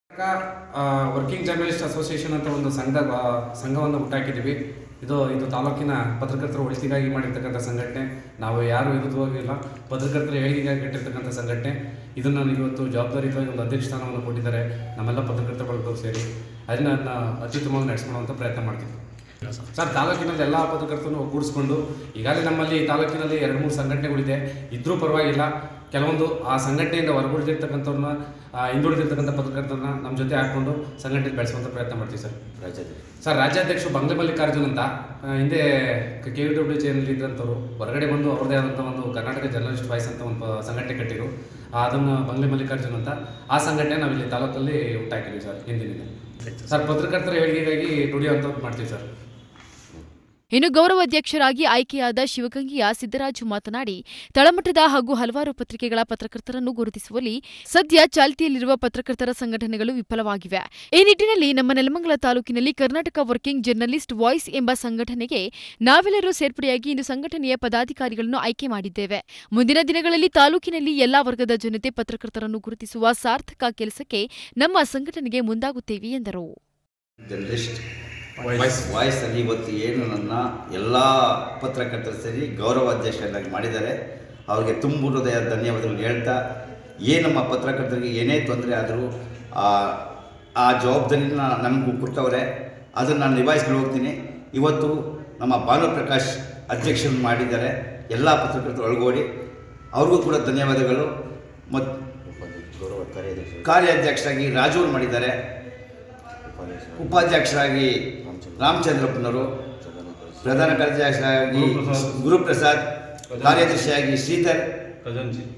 ವರ್ಕಿಂಗ್ ಜರ್ನಲಿಸ್ಟ್ ಅಸೋಸಿಯೇಷನ್ ಅಂತ ಒಂದು ಸಂಘ ಆ, ಸಂಘವನ್ನು ಹುಟ್ಟಾಕಿದ್ದೀವಿ ಇದು ಇದು ತಾಲೂಕಿನ ಪತ್ರಕರ್ತರ ಒಳಿತಿಗಾಗಿ ಮಾಡಿರ್ತಕ್ಕಂಥ ಸಂಘಟನೆ ನಾವು ಯಾರು ವಿರುದ್ಧವಾಗಿಲ್ಲ ಪತ್ರಕರ್ತರ ಏಳಿಗೆಗಾಗಿ ಕಟ್ಟಿರ್ತಕ್ಕಂಥ ಸಂಘಟನೆ ಇದನ್ನು ಇವತ್ತು ಜವಾಬ್ದಾರಿಯುತವಾಗಿ ಒಂದು ಅಧ್ಯಕ್ಷ ಸ್ಥಾನವನ್ನು ಕೊಟ್ಟಿದ್ದಾರೆ ನಮ್ಮೆಲ್ಲ ಪತ್ರಕರ್ತರ ಬಳಗದವ್ರು ಸೇರಿ ಅದನ್ನ ಅತ್ಯುತ್ತಮವಾಗಿ ನಡೆಸ್ಕೊಳ್ಳುವಂಥ ಪ್ರಯತ್ನ ಮಾಡ್ತೀವಿ ಸರ್ ತಾಲೂಕಿನಲ್ಲಿ ಎಲ್ಲ ಪತ್ರಕರ್ತರನ್ನು ಒಗ್ಗೂಡಿಸ್ಕೊಂಡು ಈಗಾಗಲೇ ನಮ್ಮಲ್ಲಿ ತಾಲೂಕಿನಲ್ಲಿ ಎರಡು ಮೂರು ಸಂಘಟನೆಗಳಿದೆ ಇದ್ರೂ ಪರವಾಗಿಲ್ಲ ಕೆಲವೊಂದು ಆ ಸಂಘಟನೆಯಿಂದ ಹೊರಗುಳಿದಿರ್ತಕ್ಕಂಥವ್ರನ್ನ ಹಿಂದುಳಿದಿರ್ತಕ್ಕಂಥ ಪತ್ರಕರ್ತರನ್ನ ನಮ್ಮ ಜೊತೆ ಹಾಕ್ಕೊಂಡು ಸಂಘಟನೆ ಬೆಳೆಸುವಂಥ ಪ್ರಯತ್ನ ಮಾಡ್ತೀವಿ ಸರ್ ಸರ್ ರಾಜ್ಯಾಧ್ಯಕ್ಷರು ಬಂಗ್ಲೆ ಮಲ್ಲಿಕಾರ್ಜುನ್ ಅಂತ ಆ, ಹಿಂದೆ ಕೆ ವಿ ಡಬ್ಲ್ಯೂ ಜಿಯಲ್ಲಿ ಇದ್ದಂಥವ್ರು ಹೊರಗಡೆ ಬಂದು ಅವ್ರದ್ದೇ ಆದಂಥ ಒಂದು ಕರ್ನಾಟಕ ಜರ್ನಲಿಸ್ಟ್ ವಾಯ್ಸ್ ಅಂತ ಒಂದು ಪ- ಸಂಘಟನೆ ಕಟ್ಟಿರು ಅದನ್ನು ಬಂಗ್ಲೆ ಮಲ್ಲಿಕಾರ್ಜುನ್ ಅಂತ ಆ ಸಂಘಟನೆ ನಾವಿಲ್ಲಿ ತಾಲೂಕಲ್ಲಿ ಹುಟ್ಟಾಕಿದ್ದೀವಿ ಸರ್ ಹಿಂದಿನಿಂದ ಸರ್ ಪತ್ರಕರ್ತರ ಏಳಿಗೆಗಾಗಿ ದುಡಿಯುವಂಥದ್ದು ಮಾಡ್ತೀವಿ ಸರ್ ಇನ್ನು ಗೌರವಾಧ್ಯಕ್ಷರಾಗಿ ಆಯ್ಕೆಯಾದ ಶಿವಗಂಗೆಯ ಸಿದ್ದರಾಜು ಮಾತನಾಡಿ ತಳಮಟ್ಟದ ಹಾಗೂ ಹಲವಾರು ಪತ್ರಿಕೆಗಳ ಪತ್ರಕರ್ತರನ್ನು ಗುರುತಿಸುವಲ್ಲಿ ಸದ್ಯ ಚಾಲ್ತಿಯಲ್ಲಿರುವ ಪತ್ರಕರ್ತರ ಸಂಘಟನೆಗಳು ವಿಫಲವಾಗಿವೆ ಈ ನಿಟ್ಟಿನಲ್ಲಿ ನಮ್ಮ ನೆಲಮಂಗಲ ತಾಲೂಕಿನಲ್ಲಿ ಕರ್ನಾಟಕ ವರ್ಕಿಂಗ್ ಜರ್ನಲಿಸ್ಟ್ ವಾಯ್ಸ್ ಎಂಬ ಸಂಘಟನೆಗೆ ನಾವೆಲ್ಲರೂ ಸೇರ್ಪಡೆಯಾಗಿ ಇಂದು ಸಂಘಟನೆಯ ಪದಾಧಿಕಾರಿಗಳನ್ನು ಆಯ್ಕೆ ಮಾಡಿದ್ದೇವೆ ಮುಂದಿನ ದಿನಗಳಲ್ಲಿ ತಾಲೂಕಿನಲ್ಲಿ ಎಲ್ಲಾ ವರ್ಗದ ಜನತೆ ಪತ್ರಕರ್ತರನ್ನು ಗುರುತಿಸುವ ಸಾರ್ಥಕ ಕೆಲಸಕ್ಕೆ ನಮ್ಮ ಸಂಘಟನೆಗೆ ಮುಂದಾಗುತ್ತೇವೆ ಎಂದರು ಜರ್ನಲಿಸ್ಟ್ ವಾಯ್ಸ್ ವಾಯ್ಸ್ ಅಲ್ಲಿ ಇವತ್ತು ಏನು ನನ್ನ ಎಲ್ಲ ಪತ್ರಕರ್ತರು ಸೇರಿ ಗೌರವ ಅಧ್ಯಕ್ಷರಾಗಿ ಮಾಡಿದ್ದಾರೆ ಅವ್ರಿಗೆ ತುಂಬ ಹೃದಯ ಧನ್ಯವಾದಗಳು ಹೇಳ್ತಾ ಏನು ನಮ್ಮ ಪತ್ರಕರ್ತರಿಗೆ ಏನೇ ತೊಂದರೆ ಆದರೂ ಆ ಜವಾಬ್ದಾರಿನ ನಮಗೂ ಕೊಟ್ಟವ್ರೆ ಅದನ್ನು ನಾನು ನಿಭಾಯಿಸ್ಕೊಂಡು ಹೋಗ್ತೀನಿ ಇವತ್ತು ನಮ್ಮ ಭಾನುಪ್ರಕಾಶ್ ಅಧ್ಯಕ್ಷರು ಮಾಡಿದ್ದಾರೆ ಎಲ್ಲ ಪತ್ರಕರ್ತರು ಒಳಗೂಡಿ ಅವ್ರಿಗೂ ಕೂಡ ಧನ್ಯವಾದಗಳು ಮತ್ತು ಕಾರ್ಯಾಧ್ಯಕ್ಷರಾಗಿ ರಾಜೂರು ಮಾಡಿದ್ದಾರೆ ಉಪಾಧ್ಯಕ್ಷರಾಗಿ ರಾಮಚಂದ್ರಪ್ಪನವರು ಪ್ರಧಾನ ಕಾರ್ಯದರ್ಶಿಯಾಗಿ ಗುರುಪ್ರಸಾದ್ ಕಾರ್ಯದರ್ಶಿಯಾಗಿ ಶ್ರೀಧರ್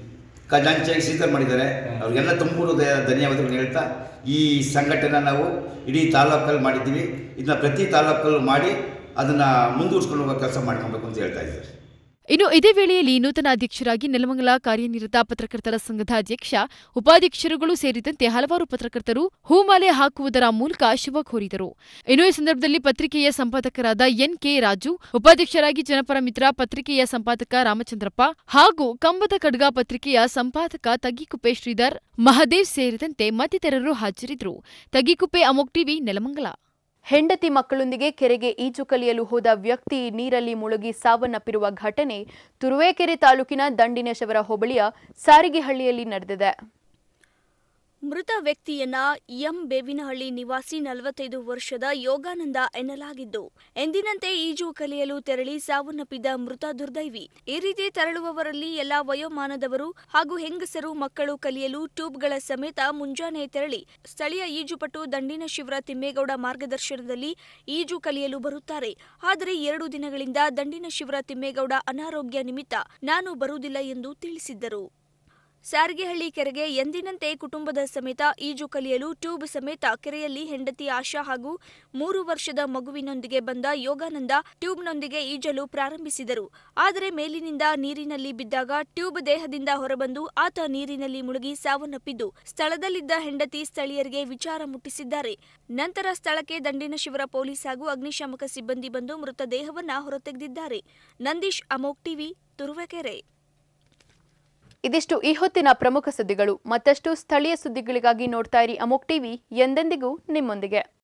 ಖಜಾಂಚಿಯಾಗಿ ಸ್ವೀಕಾರ ಮಾಡಿದ್ದಾರೆ ಅವ್ರಿಗೆಲ್ಲ ತುಂಬ ಹೃದಯ ಧನ್ಯವಾದಗಳು ಹೇಳ್ತಾ ಈ ಸಂಘಟನೆ ನಾವು ಇಡೀ ತಾಲೂಕಲ್ಲಿ ಮಾಡಿದ್ದೀವಿ ಇದನ್ನ ಪ್ರತಿ ತಾಲೂಕಲ್ಲೂ ಮಾಡಿ ಅದನ್ನು ಮುಂದುವರ್ಸ್ಕೊಂಡು ಹೋಗೋ ಕೆಲಸ ಮಾಡ್ಕೊಬೇಕು ಅಂತ ಹೇಳ್ತಾ ಇದ್ದಾರೆ ಇನ್ನು ಇದೇ ವೇಳೆಯಲ್ಲಿ ನೂತನ ಅಧ್ಯಕ್ಷರಾಗಿ ನೆಲಮಂಗಲ ಕಾರ್ಯನಿರತ ಪತ್ರಕರ್ತರ ಸಂಘದ ಅಧ್ಯಕ್ಷ ಉಪಾಧ್ಯಕ್ಷರುಗಳು ಸೇರಿದಂತೆ ಹಲವಾರು ಪತ್ರಕರ್ತರು ಹೂಮಾಲೆ ಹಾಕುವುದರ ಮೂಲಕ ಶುಭ ಕೋರಿದರು ಇನ್ನು ಈ ಸಂದರ್ಭದಲ್ಲಿ ಪತ್ರಿಕೆಯ ಸಂಪಾದಕರಾದ ಎನ್ ಕೆ ರಾಜು ಉಪಾಧ್ಯಕ್ಷರಾಗಿ ಜನಪರ ಮಿತ್ರ ಪತ್ರಿಕೆಯ ಸಂಪಾದಕ ರಾಮಚಂದ್ರಪ್ಪ ಹಾಗೂ ಕಂಬದ ಖಡ್ಗ ಪತ್ರಿಕೆಯ ಸಂಪಾದಕ ತಗ್ಗಿಕುಪ್ಪೆ ಶ್ರೀಧರ್ ಮಹದೇವ್ ಸೇರಿದಂತೆ ಮತ್ತಿತರರು ಹಾಜರಿದ್ದರು ತಗ್ಗಿಕುಪ್ಪೆ ಅಮೋಕ್ ಟಿವಿ ನೆಲಮಂಗಲ ಹೆಂಡತಿ ಮಕ್ಕಳೊಂದಿಗೆ ಕೆರೆಗೆ ಈಜು ಕಲಿಯಲು ಹೋದ ವ್ಯಕ್ತಿ ನೀರಲ್ಲಿ ಮುಳುಗಿ ಸಾವನ್ನಪ್ಪಿರುವ ಘಟನೆ ತುರುವೇಕೆರೆ ತಾಲೂಕಿನ ದಂಡಿನೇಶ್ವರ ಹೋಬಳಿಯ ಸಾರಿಗೆಹಳ್ಳಿಯಲ್ಲಿ ನಡೆದಿದೆ ಮೃತ ವ್ಯಕ್ತಿಯನ್ನ ಎಂ ಬೇವಿನಹಳ್ಳಿ ನಿವಾಸಿ ನಲವತ್ತೈದು ವರ್ಷದ ಯೋಗಾನಂದ ಎನ್ನಲಾಗಿದ್ದು ಎಂದಿನಂತೆ ಈಜು ಕಲಿಯಲು ತೆರಳಿ ಸಾವನ್ನಪ್ಪಿದ ಮೃತ ದುರ್ದೈವಿ ಈ ರೀತಿ ತೆರಳುವವರಲ್ಲಿ ಎಲ್ಲಾ ವಯೋಮಾನದವರು ಹಾಗೂ ಹೆಂಗಸರು ಮಕ್ಕಳು ಕಲಿಯಲು ಟ್ಯೂಬ್ಗಳ ಸಮೇತ ಮುಂಜಾನೆ ತೆರಳಿ ಸ್ಥಳೀಯ ಈಜುಪಟು ದಂಡಿನ ಶಿವರ ತಿಮ್ಮೇಗೌಡ ಮಾರ್ಗದರ್ಶನದಲ್ಲಿ ಈಜು ಕಲಿಯಲು ಬರುತ್ತಾರೆ ಆದರೆ ಎರಡು ದಿನಗಳಿಂದ ದಂಡಿನ ಶಿವರ ತಿಮ್ಮೇಗೌಡ ಅನಾರೋಗ್ಯ ನಿಮಿತ್ತ ನಾನು ಬರುವುದಿಲ್ಲ ಎಂದು ತಿಳಿಸಿದ್ದರು ಸಾರಿಗೆಹಳ್ಳಿ ಕೆರೆಗೆ ಎಂದಿನಂತೆ ಕುಟುಂಬದ ಸಮೇತ ಈಜು ಕಲಿಯಲು ಟ್ಯೂಬ್ ಸಮೇತ ಕೆರೆಯಲ್ಲಿ ಹೆಂಡತಿ ಆಶಾ ಹಾಗೂ ಮೂರು ವರ್ಷದ ಮಗುವಿನೊಂದಿಗೆ ಬಂದ ಯೋಗಾನಂದ ಟ್ಯೂಬ್ನೊಂದಿಗೆ ಈಜಲು ಪ್ರಾರಂಭಿಸಿದರು ಆದರೆ ಮೇಲಿನಿಂದ ನೀರಿನಲ್ಲಿ ಬಿದ್ದಾಗ ಟ್ಯೂಬ್ ದೇಹದಿಂದ ಹೊರಬಂದು ಆತ ನೀರಿನಲ್ಲಿ ಮುಳುಗಿ ಸಾವನ್ನಪ್ಪಿದ್ದು ಸ್ಥಳದಲ್ಲಿದ್ದ ಹೆಂಡತಿ ಸ್ಥಳೀಯರಿಗೆ ವಿಚಾರ ಮುಟ್ಟಿಸಿದ್ದಾರೆ ನಂತರ ಸ್ಥಳಕ್ಕೆ ದಂಡಿನ ಶಿವರ ಪೊಲೀಸ್ ಹಾಗೂ ಅಗ್ನಿಶಾಮಕ ಸಿಬ್ಬಂದಿ ಬಂದು ಮೃತದೇಹವನ್ನ ಹೊರತೆಗೆದಿದ್ದಾರೆ ನಂದೀಶ್ ಅಮೋಕ್ ಟಿವಿ ತುರುವೇಕೆರೆ ಇದಿಷ್ಟು ಈ ಹೊತ್ತಿನ ಪ್ರಮುಖ ಸುದ್ದಿಗಳು ಮತ್ತಷ್ಟು ಸ್ಥಳೀಯ ಸುದ್ದಿಗಳಿಗಾಗಿ ನೋಡ್ತಾ ಇರಿ ಅಮೋಕ್ ಟಿವಿ ಎಂದೆಂದಿಗೂ ನಿಮ್ಮೊಂದಿಗೆ